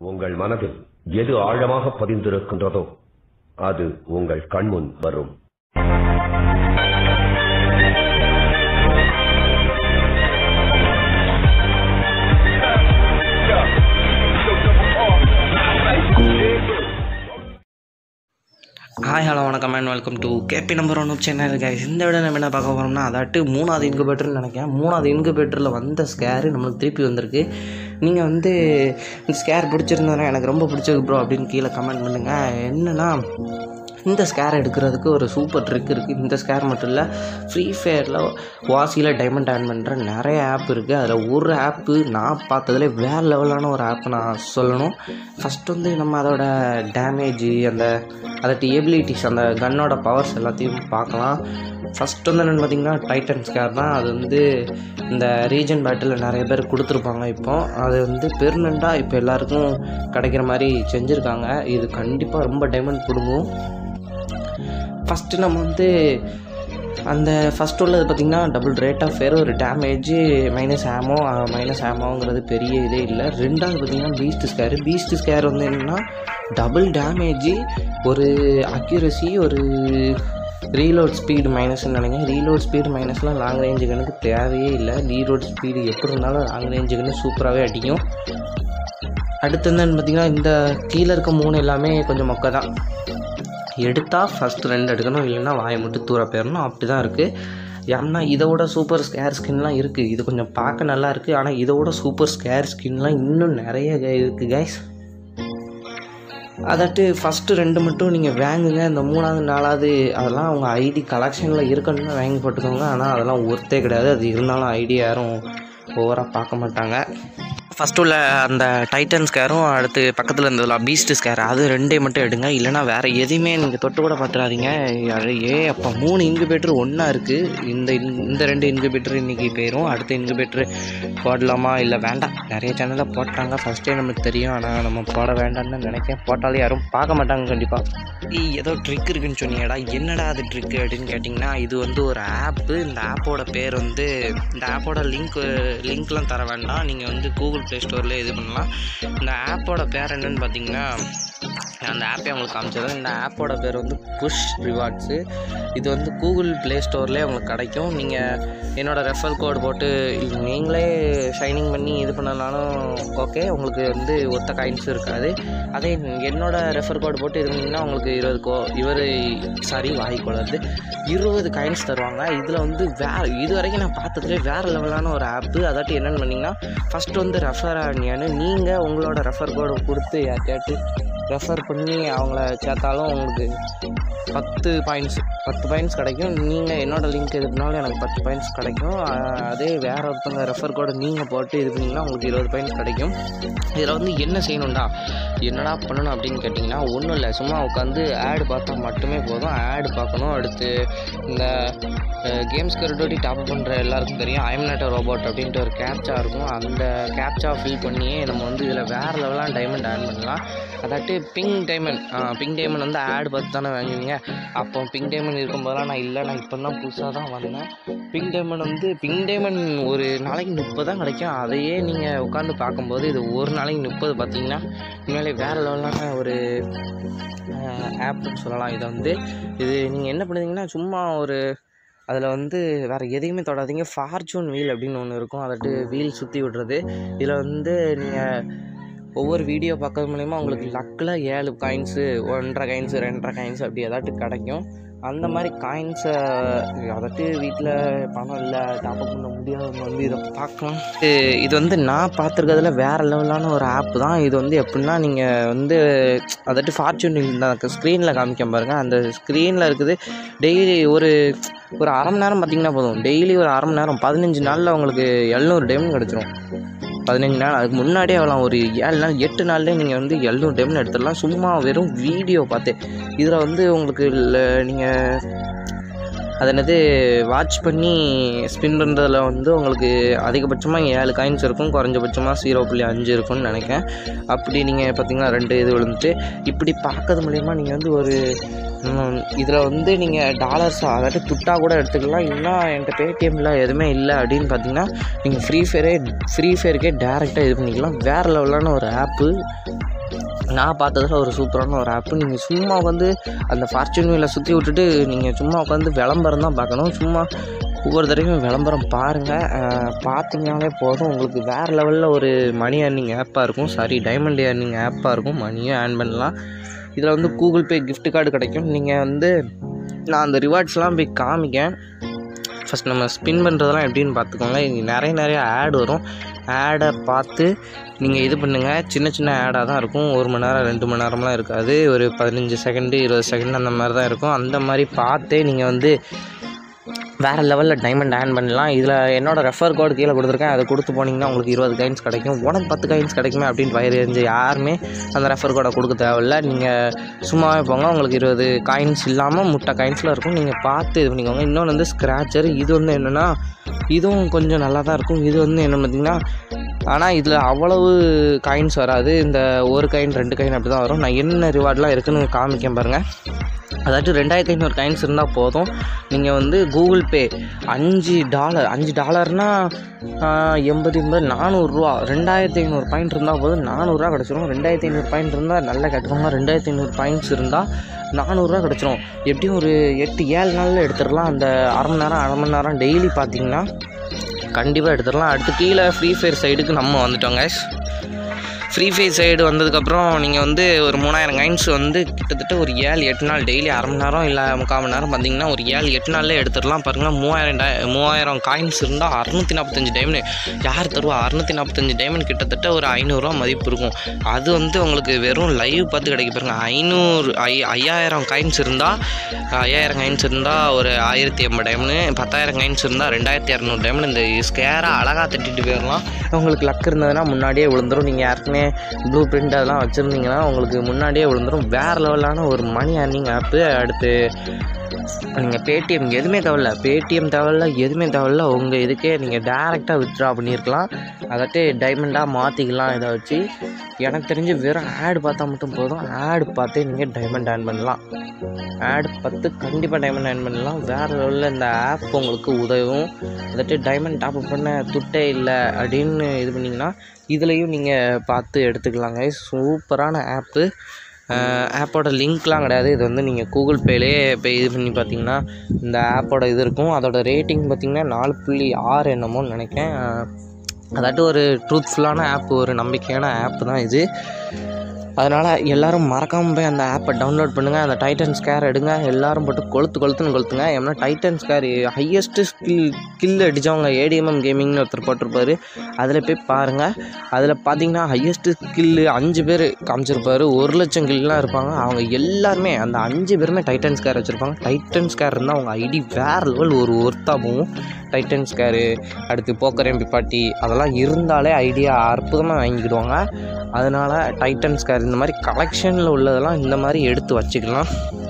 உங்கள் மனதில் எது ஆழமாக பதிந்திருக்கின்றதோ அது உங்கள் கண்முன் வரும் ஹாய் ஹலோ வணக்கம் and welcome to KP number one channel guys இந்த விட நம்ம என்ன பார்க்க போகிறோம்னா அதாட்டு மூணாவது இன்குபேட்டர்னு நினைக்கிறேன் மூணாவது இன்குபேட்டரில் வந்த ஸ்கேரு நம்மளுக்கு திருப்பி வந்திருக்கு நீங்கள் வந்து இந்த ஸ்கேர் பிடிச்சிருந்தோன்னா எனக்கு ரொம்ப பிடிச்சது ப்ரோ அப்படின்னு கீழே கமெண்ட் பண்ணுங்கள் என்னென்னா இந்த ஸ்கேர் எடுக்கிறதுக்கு ஒரு சூப்பர் ட்ரிக் இருக்குது இந்த ஸ்கேர் மட்டும் இல்லை ஃப்ரீ ஃபயரில் வாசியில் டைமண்ட் ஆன் பண்ணுற நிறைய ஆப் இருக்குது அதில் ஒரு ஆப்பு நான் பார்த்ததுல வேறு லெவலான ஒரு ஆப் நான் சொல்லணும் ஃபஸ்ட் வந்து நம்ம அதோட டேமேஜ் அந்த அதோட எபிலிட்டிஸ் அந்த கன்னோட பவர்ஸ் எல்லாத்தையும் பார்க்கலாம் ஃபஸ்ட் வந்து என்னென்னு பார்த்தீங்கன்னா டைட்டன் ஸ்கேர் தான் அது வந்து இந்த ரீஜன் பேட்டில் நிறைய பேர் கொடுத்துருப்பாங்க இப்போ அது வந்து பெர்மனெண்ட்டாக இப்போ எல்லாருக்கும் கிடைக்கிற மாதிரி செஞ்சுருக்காங்க இது கண்டிப்பாக ரொம்ப டைமண்ட் பிடுங்கும் ஃபஸ்ட்டு நம்ம வந்து அந்த ஃபஸ்ட் உள்ளது பார்த்திங்கன்னா டபுள் ரேட் ஆஃப் ஃபேர் ஒரு டேமேஜ் மைனஸ் ஆமோ மைனஸ் ஆமோங்கிறது பெரிய இதே இல்லை ரெண்டாவது பார்த்திங்கன்னா பீஸ்ட் ஸ்கேர் பீஸ்ட் ஸ்கேர் வந்து என்னென்னா டபுள் டேமேஜ் ஒரு அக்யூரசி ஒரு ரீலோட் ஸ்பீடு மைனஸ்னு நினைக்கிறேன் ரீலோட் ஸ்பீடு மைனஸ்லாம் லாங் ரேஞ்சு கனுக்கு தேவையே இல்லை ரீலோட் ஸ்பீடு எப்படி இருந்தாலும் லாங் ரேஞ்சு கன்று சூப்பராகவே அடிக்கும் அடுத்து என்னன்னு பார்த்தீங்கன்னா இந்த கீழே இருக்க மூணு எல்லாமே கொஞ்சம் மொக்க தான் எடுத்தால் ஃபஸ்ட்டு ரெண்டு எடுக்கணும் இல்லைன்னா வாயை மட்டும் தூர போயிடணும் அப்படி தான் இருக்குது ஏன்னா இதோட சூப்பர் ஸ்கேர் ஸ்கின்லாம் இருக்குது இது கொஞ்சம் பார்க்க நல்லா இருக்குது ஆனால் இதோட சூப்பர் ஸ்கேர் ஸ்கின்லாம் இன்னும் நிறைய இருக்குது கைஸ் அதாட்டு ஃபஸ்ட்டு ரெண்டு மட்டும் நீங்கள் வாங்குங்க இந்த மூணாவது நாலாவது அதெல்லாம் அவங்க ஐடி கலெக்ஷனில் இருக்கணும்னு வாங்கி போட்டுக்கோங்க ஆனால் அதெல்லாம் ஒர்த்தே கிடையாது அது இருந்தாலும் ஐடி யாரும் ஓவராக பார்க்க மாட்டாங்க ஃபஸ்ட்டு உள்ள அந்த டைட்டன் ஸ்கேரும் அடுத்து பக்கத்தில் இருந்ததுல பீஸ்ட் ஸ்கேர் அது ரெண்டே மட்டும் எடுங்க இல்லைனா வேறு எதையுமே நீங்கள் தொட்டு கூட பார்த்துறாதீங்க அது ஏ அப்போ மூணு இன்குபேட்டர் ஒன்றா இருக்குது இந்த in- இந்த ரெண்டு இன்குபேட்டர் இன்றைக்கி போயிடும் அடுத்த இன்குபேட்டர் போடலாமா இல்லை வேண்டாம் நிறைய சேனலில் போட்டாங்க ஃபஸ்ட்டே நமக்கு தெரியும் ஆனால் நம்ம போட வேண்டாம்னு நினைக்கிறேன் போட்டாலும் யாரும் பார்க்க மாட்டாங்க கண்டிப்பாக ஏதோ ட்ரிக் இருக்குன்னு சொன்னீங்கடா என்னடா அது ட்ரிக் அப்படின்னு கேட்டிங்கன்னா இது வந்து ஒரு ஆப்பு இந்த ஆப்போட பேர் வந்து இந்த ஆப்போட லிங்க் லிங்க்லாம் தர வேண்டாம் நீங்கள் வந்து கூகுள் ப்ளே ஸ்டோரில் இது பண்ணலாம் இந்த ஆப்போட பேர் என்னன்னு பார்த்தீங்கன்னா அந்த ஆப்பே உங்களுக்கு காமிச்சிடும் இந்த ஆப்போட பேர் வந்து புஷ் ரிவார்ட்ஸு இது வந்து கூகுள் ப்ளே ஸ்டோர்லேயே உங்களுக்கு கிடைக்கும் நீங்கள் என்னோடய ரெஃபர் கோட் போட்டு இல்ல நீங்களே ஷைனிங் பண்ணி இது பண்ணனாலும் ஓகே உங்களுக்கு வந்து ஒத்த காயின்ஸ் இருக்காது அதே என்னோட ரெஃபர் கோட் போட்டு இது பண்ணிங்கன்னா உங்களுக்கு இருபது கோ இவர் சாரி வாய் குளருது இருபது காயின்ஸ் தருவாங்க இதில் வந்து வே இது வரைக்கும் நான் பார்த்ததுலே வேறு லெவலான ஒரு ஆப்பு அதாட்டி என்னென்னு பண்ணிங்கன்னா ஃபஸ்ட்டு வந்து ரெஃபர் ஆனியான்னு நீங்கள் உங்களோட ரெஃபர் கோடை கொடுத்து யார்கிட்டயாட்டு ரெஃபர் பண்ணி அவங்கள சேர்த்தாலும் உங்களுக்கு பத்து பாயிண்ட்ஸ் பத்து பாயிண்ட்ஸ் கிடைக்கும் நீங்கள் என்னோட லிங்க் இது பண்ணாலும் எனக்கு பத்து பாயிண்ட்ஸ் கிடைக்கும் அஹ் அதே வேற ஒருத்தவங்க ரெஃபர் கோடை நீங்கள் போட்டு இது பண்ணிங்கன்னா உங்களுக்கு இருபது பாயிண்ட்ஸ் கிடைக்கும் இதில் வந்து என்ன செய்யணும்டா என்னடா பண்ணணும் அப்படின்னு கேட்டிங்கன்னா ஒன்றும் இல்லை சும்மா உட்காந்து ஆடு பார்த்தா மட்டுமே போதும் ஆடு பார்க்கணும் அடுத்து இந்த கேம்ஸ் கருட்டோடி டாப் பண்ணுற எல்லாருக்கும் தெரியும் ஐம் நாட் ரோபோட் அப்படின்ட்டு ஒரு கேப்சா இருக்கும் அந்த கேப்சா ஃபில் பண்ணியே நம்ம வந்து இதில் வேறு லெவலாக டைமண்ட் ஆட் பண்ணலாம் அதாட்டு பிங்க் டைமண்ட் பிங்க் டைமண்ட் வந்து ஆடு பார்த்து தானே வாங்குவீங்க அப்போ பிங்க் டைமண்ட் இருக்கும்போதெல்லாம் நான் இல்லை நான் இப்போ தான் புதுசாக தான் வந்தேன் பிங்க் டைமண்ட் வந்து பிங்க் டைமண்ட் ஒரு நாளைக்கு முப்பது தான் கிடைக்கும் அதையே நீங்கள் உட்காந்து பார்க்கும்போது இது ஒரு நாளைக்கு முப்பது பார்த்தீங்கன்னா உண்மையிலே வேறு லெவலான ஒரு ஆப்னு சொல்லலாம் இதை வந்து இது நீங்கள் என்ன பண்ணுறீங்கன்னா சும்மா ஒரு அதில் வந்து வேறு எதையுமே தொடாதீங்க ஃபார்ச்சூன் வீல் அப்படின்னு ஒன்று இருக்கும் அதட்டு வீல் சுற்றி விடுறது இதில் வந்து நீங்கள் ஒவ்வொரு வீடியோ பார்க்கறது மூலயமா உங்களுக்கு லக்கில் ஏழு காயின்ஸு ஒன்றரை காயின்ஸு ரெண்டரை காயின்ஸ் அப்படி ஏதாட்டும் கிடைக்கும் அந்த மாதிரி காயின்ஸை அதாட்டு வீட்டில் பணம் இல்லை டாப்அப் பண்ண முடியாதவங்க வந்து இதை பார்க்கலாம் இது- இது வந்து நான் பார்த்துருக்கிறதுல வேறு லெவலான ஒரு ஆப் தான் இது வந்து எப்படின்னா நீங்கள் வந்து அதாட்டு ஃபார்ச்சூன் இந்த ஸ்க்ரீனில் காமிக்க பாருங்கள் அந்த ஸ்க்ரீனில் இருக்குது டெய்லி ஒரு ஒரு அரை மணி நேரம் பார்த்தீங்கன்னா போதும் டெய்லி ஒரு அரை மணி நேரம் பதினஞ்சு நாளில் உங்களுக்கு எழுநூறு டைமண்ட் கிடச்சிரும் பதினஞ்சு நாள் அதுக்கு முன்னாடியே ஆகலாம் ஒரு ஏழு நாள் எட்டு நாள்லேயே நீங்கள் வந்து எழுநூறு டைமண்ட் எடுத்துடலாம் சும்மா வெறும் வீடியோ பார்த்து இதில் வந்து உங்களுக்கு நீங்கள் அது என்னது வாட்ச் பண்ணி ஸ்பின் பண்ணுறதுல வந்து உங்களுக்கு அதிகபட்சமாக ஏழு காயின்ஸ் இருக்கும் குறைஞ்சபட்சமாக ஜீரோ புள்ளி அஞ்சு இருக்கும்னு நினைக்கிறேன் அப்படி நீங்கள் பார்த்தீங்கன்னா ரெண்டு இது விழுந்துட்டு இப்படி பார்க்கறது மூலயமா நீங்கள் வந்து ஒரு இதில் வந்து நீங்கள் டாலர்ஸ் அதாவது துட்டா கூட எடுத்துக்கலாம் இல்லைன்னா என்கிட்ட பேடிஎம்மில் எதுவுமே இல்லை அப்படின்னு பார்த்தீங்கன்னா நீங்கள் ஃப்ரீ ஃபயரே ஃப்ரீ ஃபயருக்கே டேரெக்டாக இது பண்ணிக்கலாம் வேறு லெவலான ஒரு ஆப்பு நான் பார்த்ததுல ஒரு சூப்பரான ஒரு ஆப்பு நீங்கள் சும்மா வந்து அந்த ஃபார்ச்சூன் வீலை சுற்றி விட்டுட்டு நீங்கள் சும்மா உட்காந்து விளம்பரம் தான் பார்க்கணும் சும்மா ஒவ்வொரு தடவையும் விளம்பரம் பாருங்கள் பார்த்தீங்கனாலே போதும் உங்களுக்கு வேறு லெவலில் ஒரு மணி ஏர்னிங் ஆப்பாக இருக்கும் சாரி டைமண்ட் ஏர்னிங் ஆப்பாக இருக்கும் மணியும் ஏர்ன் பண்ணலாம் இதில் வந்து கூகுள் பே gift கார்டு கிடைக்கும் நீங்கள் வந்து நான் அந்த ரிவார்ட்ஸ்லாம் போய் காமிக்கேன் ஃபஸ்ட் நம்ம ஸ்பின் பண்ணுறதெல்லாம் எப்படின்னு பார்த்துக்கோங்க இங்க நிறைய நிறைய ஆட் வரும் ஆடை பார்த்து நீங்கள் இது பண்ணுங்கள் சின்ன சின்ன ஆடாக தான் இருக்கும் ஒரு மணி நேரம் ரெண்டு மணி நேரம்லாம் இருக்காது ஒரு பதினஞ்சு செகண்டு இருபது செகண்ட் அந்த மாதிரி தான் இருக்கும் அந்த மாதிரி பார்த்தே நீங்கள் வந்து வேறு லெவலில் டைமண்ட் ஆன் பண்ணலாம் இதில் என்னோட ரெஃபர் கோடு கீழே கொடுத்துருக்கேன் அதை கொடுத்து போனீங்கன்னா உங்களுக்கு இருபது காயின்ஸ் கிடைக்கும் உனக்கு பத்து காயின்ஸ் கிடைக்குமே அப்படின்னு வயிறு எரிஞ்சு யாருமே அந்த ரெஃபர் கோடை கொடுக்க தேவையில்ல நீங்கள் சும்மாவே போங்க உங்களுக்கு இருபது காயின்ஸ் இல்லாமல் முட்டை காயின்ஸில் இருக்கும் நீங்கள் பார்த்து இது பண்ணிக்கோங்க இன்னொன்று வந்து ஸ்க்ராச்சர் இது வந்து என்னென்னா இதுவும் கொஞ்சம் நல்லா தான் இருக்கும் இது வந்து என்ன பார்த்தீங்கன்னா ஆனால் இதில் அவ்வளவு காயின்ஸ் வராது இந்த ஒரு காயின் ரெண்டு காயின் அப்படி தான் வரும் நான் என்ன ரிவார்ட்லாம் இருக்குன்னு காமிக்கேன் பாருங்கள் அதாச்சும் ரெண்டாயிரத்தி ஐநூறு காயின்ஸ் இருந்தால் போதும் நீங்கள் வந்து கூகுள் பே அஞ்சு டாலர் அஞ்சு டாலர்னால் எண்பது எண்பது நானூறுரூவா ரெண்டாயிரத்தி ஐநூறு பாயிண்ட் இருந்தால் போதும் நானூறுரூவா கிடச்சிரும் ரெண்டாயிரத்தி ஐநூறு பாயிண்ட் இருந்தால் நல்லா கேட்டுக்கோங்க ரெண்டாயிரத்தி ஐநூறு பாயிண்ட்ஸ் இருந்தால் நானூறுரூவா கிடச்சிரும் எப்படியும் ஒரு எட்டு ஏழு நாளில் எடுத்துடலாம் அந்த அரை மணி நேரம் அரை மணி நேரம் டெய்லி பார்த்தீங்கன்னா கண்டிப்பாக எடுத்துடலாம் அடுத்து கீழே ஃப்ரீ ஃபயர் சைடுக்கு நம்ம வந்துட்டோம் guys ஃப்ரீ ஃபயர் சைடு வந்ததுக்கப்புறம் நீங்கள் வந்து ஒரு மூணாயிரம் காயின்ஸ் வந்து கிட்டத்தட்ட ஒரு ஏழு எட்டு நாள் டெய்லி அரை மணி நேரம் இல்லை முக்கால் மணி நேரம் பார்த்தீங்கன்னா ஒரு ஏழு எட்டு நாள்லேயே எடுத்துடலாம் பாருங்கள் மூவாயிரம் டை மூவாயிரம் காயின்ஸ் இருந்தால் அறுநூற்றி நாற்பத்தஞ்சு டைமண்ட் யார் தருவா அறுநூற்றி நாற்பத்தஞ்சு டைமண்ட் கிட்டத்தட்ட ஒரு ஐநூறுரூவா மதிப்பு இருக்கும் அது வந்து உங்களுக்கு வெறும் லைவ் பார்த்து கிடைக்க பாருங்க ஐநூறு ஐ ஐயாயிரம் காயின்ஸ் இருந்தால் ஐயாயிரம் காயின்ஸ் இருந்தால் ஒரு ஆயிரத்தி எண்பது டைமண்ட் பத்தாயிரம் காயின்ஸ் இருந்தால் ரெண்டாயிரத்தி இரநூறு டைமண்ட் இந்த ஸ்கேரை அழகாக தட்டிட்டு போயிடலாம் உங்களுக்கு லக் இருந்ததுன்னா முன்னாடியே விழுந்துரும் நீங்கள் யாருக்குமே ப்ளூ பிரிண்ட் அதெல்லாம் வச்சுருந்தீங்கன்னா உங்களுக்கு முன்னாடியே விழுந்துரும் வேறு லெவலான ஒரு மணி ஏர்னிங் ஆப்பு அடுத்து நீங்கள் பேடிஎம் எதுவுமே தேவையில்ல பேடிஎம் தேவையில்ல எதுவுமே தேவையில்ல உங்கள் இதுக்கே நீங்கள் டேரெக்டாக வித்ட்ரா பண்ணியிருக்கலாம் அதாட்டு டைமண்டாக மாற்றிக்கலாம் இதை வச்சு எனக்கு தெரிஞ்சு வெறும் ஆடு பார்த்தா மட்டும் போதும் ஆடு பார்த்தே நீங்கள் டைமண்ட் ஏர்ன் பண்ணலாம் ஆட் பார்த்து கண்டிப்பாக டைமண்ட் ஏர்ன் பண்ணலாம் வேறு லெவலில் இந்த ஆப் உங்களுக்கு உதவும் அதாட்டு டைமண்ட் டாப் பண்ண துட்டே இல்லை அப்படின்னு இது பண்ணிங்கன்னா இதுலேயும் நீங்கள் பார்த்து எடுத்துக்கலாங்க சூப்பரான ஆப்பு ஆப்போட லிங்க்லாம் கிடையாது இது வந்து நீங்கள் கூகுள் பேலேயே போய் இது பண்ணி பார்த்தீங்கன்னா இந்த ஆப்போட இது இருக்கும் அதோட ரேட்டிங் பார்த்தீங்கன்னா நாலு புள்ளி ஆறு என்னமோன்னு நினைக்கிறேன் அதாட்டு ஒரு ட்ரூத்ஃபுல்லான ஆப் ஒரு நம்பிக்கையான ஆப் தான் இது அதனால் எல்லாரும் மறக்காமல் போய் அந்த ஆப்பை டவுன்லோட் பண்ணுங்கள் அந்த டைட்டன் ஸ்கேர் எடுங்க எல்லாரும் போட்டு கொளுத்து கொளுத்துன்னு கொளுத்துங்க ஏன்னா titan scar highest skill kill அடித்தவங்க ஏடிஎம்எம் கேமிங்னு ஒருத்தர் போட்டிருப்பாரு அதில் போய் பாருங்கள் அதில் பார்த்தீங்கன்னா ஹையஸ்ட்டு ஸ்கில்லு அஞ்சு பேர் காமிச்சிருப்பாரு ஒரு லட்சம் கில்லாம் இருப்பாங்க அவங்க எல்லாருமே அந்த அஞ்சு பேருமே டைட்டன் ஸ்கேர் வச்சுருப்பாங்க டைட்டன் ஸ்கேர் இருந்தால் அவங்க ஐடி வேறு லெவல் ஒரு ஒர்த்தாக போகும் டைட்டன் ஸ்கேரு அடுத்து போக்கர் எம்பி பாட்டி அதெல்லாம் இருந்தாலே ஐடியா அற்புதமாக வாங்கிக்கிடுவாங்க அதனால் டைட்டன் ஸ்கேர் இந்த மாதிரி கலெக்ஷனில் உள்ளதெல்லாம் இந்த மாதிரி எடுத்து வச்சுக்கலாம்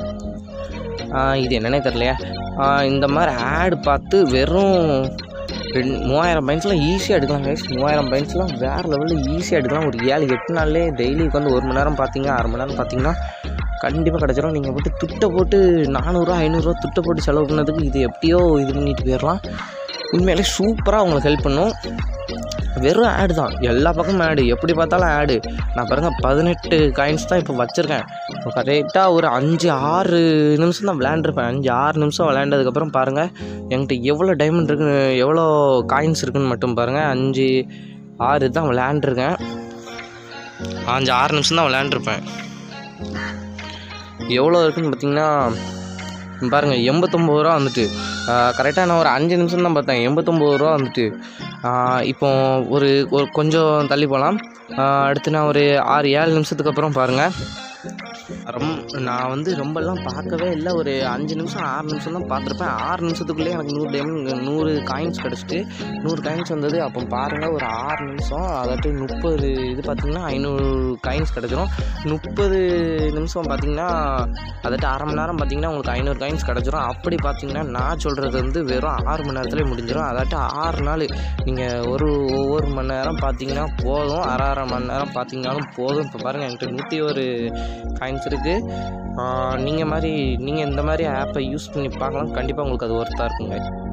ஆஹ் இது என்னன்னே தெரியலையா ஆஹ் இந்த மாதிரி ஆடு பார்த்து வெறும் ரெண்டு மூவாயிரம் பைன்ஸ்லாம் ஈஸியாக எடுக்கலாம் கைஸ் மூவாயிரம் பைன்ஸ்லாம் வேறு லெவலில் ஈஸியாக எடுக்கலாம் ஒரு ஏழு எட்டு நாள்லேயே டெய்லி உட்காந்து ஒரு மணி நேரம் பார்த்தீங்க அரை மணி நேரம் பார்த்தீங்கன்னா கண்டிப்பாக கிடச்சிரும் நீங்கள் போட்டு துட்டை போட்டு நானூறுரூவா ஐநூறுரூவா துட்டை போட்டு செலவு பண்ணதுக்கு இது எப்படியோ இது பண்ணிட்டு போயிடலாம் உண்மையிலே சூப்பராக உங்களுக்கு ஹெல்ப் பண்ணும் வெறும் ஆடு தான் எல்லா பக்கமும் ஆடு எப்படி பார்த்தாலும் ஆடு நான் பாருங்கள் பதினெட்டு காயின்ஸ் தான் இப்போ வச்சுருக்கேன் இப்போ கரெக்டாக ஒரு அஞ்சு ஆறு நிமிஷம் தான் விளையாண்டுருப்பேன் அஞ்சு ஆறு நிமிஷம் விளையாண்டதுக்கப்புறம் பாருங்கள் என்கிட்ட எவ்வளோ டைமண்ட் இருக்குன்னு எவ்வளோ காயின்ஸ் இருக்குன்னு மட்டும் பாருங்கள் அஞ்சு ஆறு தான் விளையாண்டுருக்கேன் அஞ்சு ஆறு நிமிஷம் தான் விளையாண்டுருப்பேன் எவ்வளோ இருக்குன்னு பார்த்தீங்கன்னா பாருங்கள் எண்பத்தொம்பது ரூபா வந்துட்டு கரெக்டாக நான் ஒரு அஞ்சு நிமிஷம் தான் பார்த்தேன் எண்பத்தொம்பது ரூபா வந்துட்டு ஆஹ் இப்போ ஒரு ஒரு கொஞ்சம் தள்ளி போகலாம் அடுத்து நான் ஒரு ஆறு ஏழு நிமிஷத்துக்கு அப்புறம் பாருங்கள் ரொம் நான் வந்து ரொம்பலாம் பார்க்கவே இல்லை ஒரு அஞ்சு நிமிஷம் ஆறு நிமிஷம் தான் பார்த்துருப்பேன் ஆறு நிமிஷத்துக்குள்ளேயே எனக்கு நூறு டைம் நூறு காயின்ஸ் கிடச்சிட்டு நூறு காயின்ஸ் வந்தது அப்போ பாருங்கள் ஒரு ஆறு நிமிஷம் அதாட்டு முப்பது இது பார்த்திங்கன்னா ஐநூறு காயின்ஸ் கிடச்சிரும் முப்பது நிமிஷம் பார்த்திங்கன்னா அதாட்டு அரை மணி நேரம் பார்த்திங்கன்னா உங்களுக்கு ஐநூறு காயின்ஸ் கிடச்சிரும் அப்படி பார்த்திங்கன்னா நான் சொல்கிறது வந்து வெறும் ஆறு மணி நேரத்துலேயே முடிஞ்சிடும் அதாட்டு ஆறு நாள் நீங்கள் ஒரு ஒவ்வொரு மணி நேரம் பார்த்தீங்கன்னா போதும் அரை அரை மணி நேரம் பார்த்தீங்கன்னாலும் போதும் இப்போ பாருங்கள் என்கிட்ட நூற்றி ஒரு காயின்ஸ் இருக்குது நீங்கள் மாதிரி நீங்கள் இந்த மாதிரி ஆப்பை யூஸ் பண்ணி பார்க்கலாம் கண்டிப்பாக உங்களுக்கு அது ஒர்த்தாக இருக்குங்க